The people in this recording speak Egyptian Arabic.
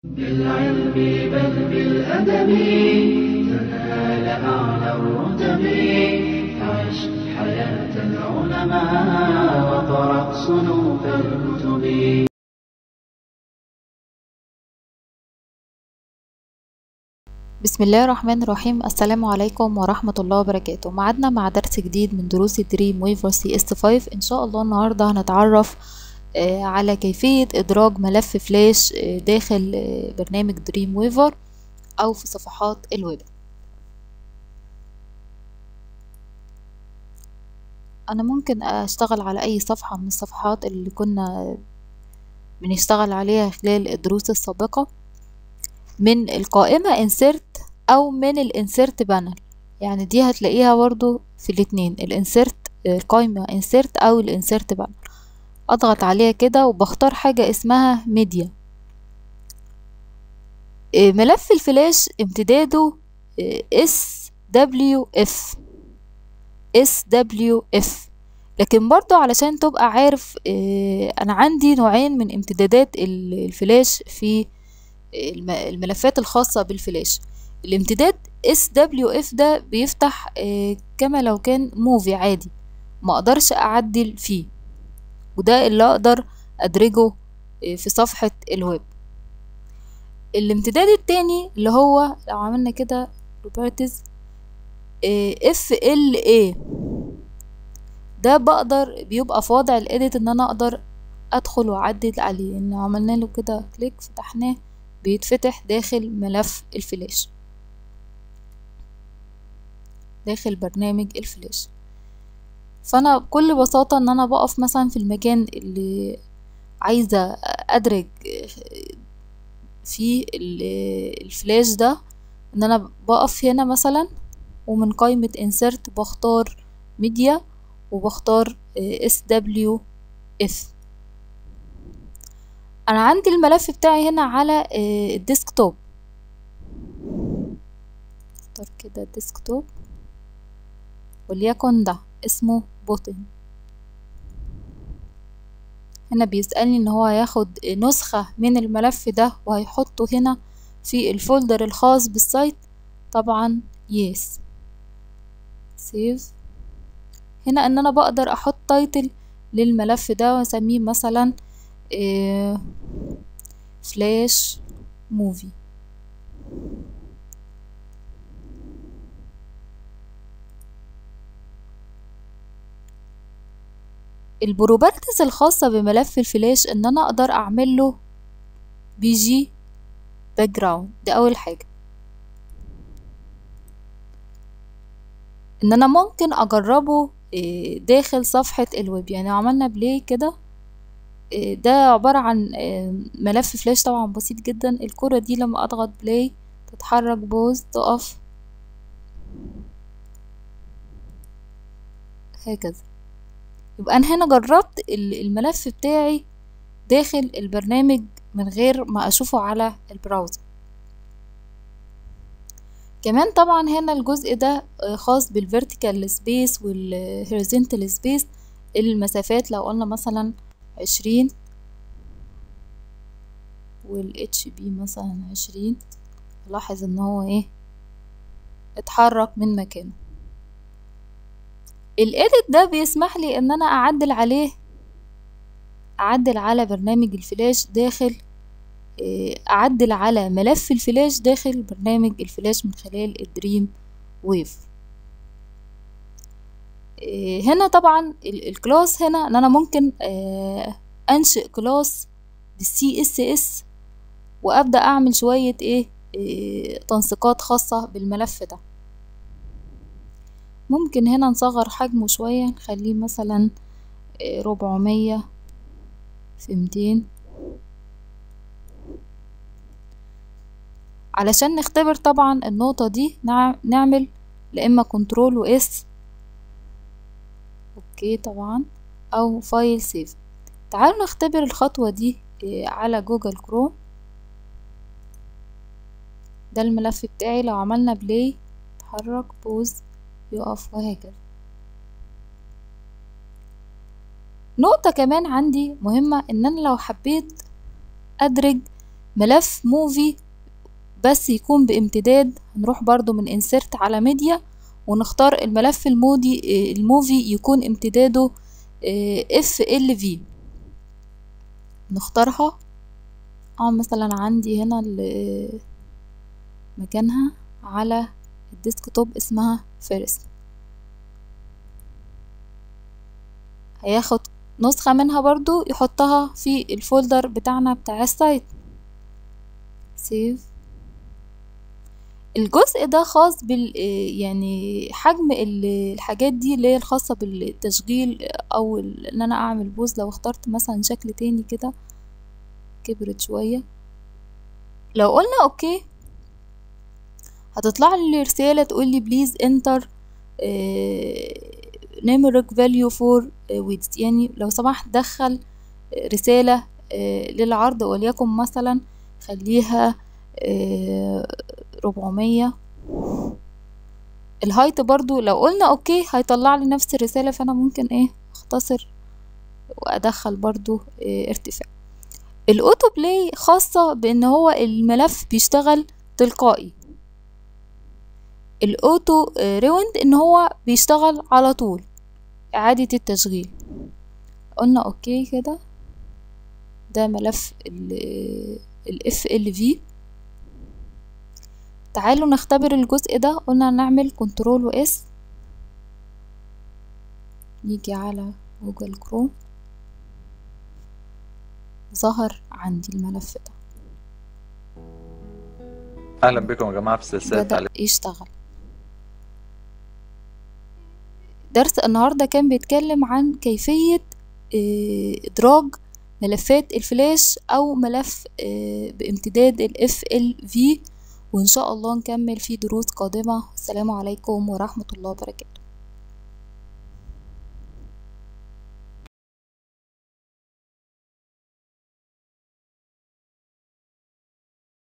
بالعلم بل بالأدب تنال أعلى الرتب عش حياة العلماء وقرأ صنوف الكتب بسم الله الرحمن الرحيم السلام عليكم ورحمة الله وبركاته معادنا مع درس جديد من دروس دريم ويفر سي اس 5 ان شاء الله النهاردة هنتعرف آه، على كيفية ادراج ملف فلاش آه، داخل آه، برنامج دريم ويفر او في صفحات الويب انا ممكن اشتغل على اي صفحة من الصفحات اللي كنا بنشتغل عليها خلال الدروس السابقة من القائمة insert أو من الانسيرت بانل يعني دي هتلاقيها برضو في الاتنين الانسيرت القائمة insert أو الانسيرت بانل أضغط عليها كده وبختار حاجة اسمها ميديا ملف الفلاش امتداده SWF SWF لكن برضو علشان تبقى عارف أنا عندي نوعين من امتدادات الفلاش في الملفات الخاصة بالفلاش الامتداد SWF ده بيفتح كما لو كان موفي عادي ما اقدرش اعدل فيه وده اللي اقدر ادرجه في صفحة الويب الامتداد التاني اللي هو لو عملنا كده properties FLA ده بقدر بيبقى في وضع الاديت ان انا اقدر ادخل واعدل عليه ان عملنا له كده كليك فتحناه بيتفتح داخل ملف الفلاش داخل برنامج الفلاش فانا بكل بساطة ان انا بقف مثلا في المكان اللي عايزة ادرج في الفلاش ده ان انا بقف هنا مثلا ومن قائمة insert بختار ميديا وبختار SWF انا عندي الملف بتاعي هنا على الديسكتوب اختار كده ديسكتوب وليكن ده اسمه بوتن هنا بيسألني ان هو هياخد نسخة من الملف ده وهيحطه هنا في الفولدر الخاص بالسايت طبعا يس سيف هنا ان انا بقدر احط تايتل للملف ده واسميه مثلا إيه فلاش موفي البروبرتيز الخاصة بملف الفلاش ان انا اقدر اعمل له بي جي باك جراوند دي اول حاجة ان انا ممكن اجربه داخل صفحة الويب يعني عملنا بلاي كده ده عبارة عن ملف فلاش طبعا بسيط جدا الكرة دي لما اضغط بلاي تتحرك بوز تقف هكذا يبقى انا هنا جربت الملف بتاعي داخل البرنامج من غير ما اشوفه على البراوزر كمان طبعا هنا الجزء ده خاص بالفيرتيكال سبيس والهوريزونتال سبيس المسافات لو قلنا مثلا عشرين والاتش بي مثلا عشرين لاحظ ان هو ايه اتحرك من مكانه الاديت ده بيسمح لي ان انا اعدل عليه اعدل على برنامج الفلاش داخل اعدل على ملف الفلاش داخل برنامج الفلاش من خلال الدريم ويف هنا طبعا الكلاس هنا ان انا ممكن انشئ كلاس بالسي اس اس وابدا اعمل شويه ايه, إيه تنسيقات خاصه بالملف ده ممكن هنا نصغر حجمه شويه نخليه مثلا ربعمية في ميتين علشان نختبر طبعا النقطة دي نعمل لإما كنترول و اس اوكي طبعا او فايل سيف تعالوا نختبر الخطوة دي على جوجل كروم ده الملف بتاعي لو عملنا بلاي اتحرك بوز يقف وهكذا نقطة كمان عندي مهمة ان انا لو حبيت ادرج ملف موفي بس يكون بامتداد هنروح برضو من انسرت على ميديا ونختار الملف المودي الموفي يكون امتداده اف ال في نختارها اه مثلا عندي هنا مكانها على الديسكتوب اسمها فيرست هياخد نسخة منها برضو يحطها في الفولدر بتاعنا بتاع السايت سيف الجزء ده خاص بال يعني حجم الحاجات دي اللي هي الخاصة بالتشغيل او ان انا اعمل بوز لو اخترت مثلا شكل تاني كده كبرت شوية لو قلنا اوكي هتطلع لي رسالة تقول لي بليز انتر numeric value for width يعني لو سمحت دخل رسالة للعرض وليكن مثلا خليها ربعمية الهايت برضو لو قلنا اوكي هيطلع لي نفس الرسالة فانا ممكن ايه اختصر وادخل برضو ارتفاع الاوتو بلاي خاصة بان هو الملف بيشتغل تلقائي الاوتو ريوند ان هو بيشتغل على طول اعادة التشغيل قلنا اوكي كده ده ملف الاف ال في تعالوا نختبر الجزء ده قلنا نعمل كنترول واس نيجي على جوجل كروم ظهر عندي الملف ده اهلا بكم يا جماعه في سلسله بدأ يشتغل درس النهاردة كان بيتكلم عن كيفية إدراج ملفات الفلاش أو ملف بامتداد ال FLV وإن شاء الله نكمل في دروس قادمة السلام عليكم ورحمة الله وبركاته